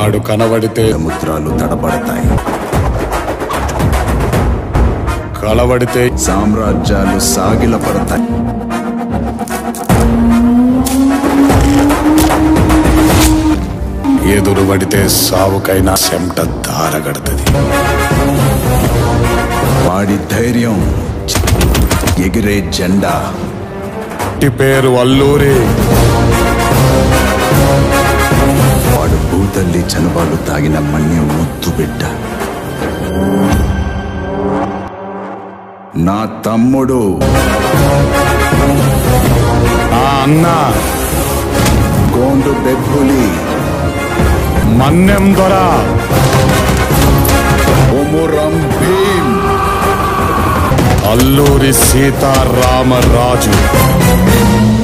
వాడు కనబడితే సముద్రాలు తడబడతాయి కలబడితే సామ్రాజ్యాలు సాగిలపడతాయి ఎదురుబడితే సావుకైనా చెమట దారగడుతుంది వాడి ధైర్యం ఎగిరే జెండా ఇంటి పేరు అల్లూరి వాడు భూతల్లి చనుబాలు తాగిన మన్యం ముద్దు బిడ్డ నా తమ్ముడు ఆ అన్న గోండు బెబ్బులి మన్నెం దొర ఉమురం భీం అల్లూరి సీతారామరాజు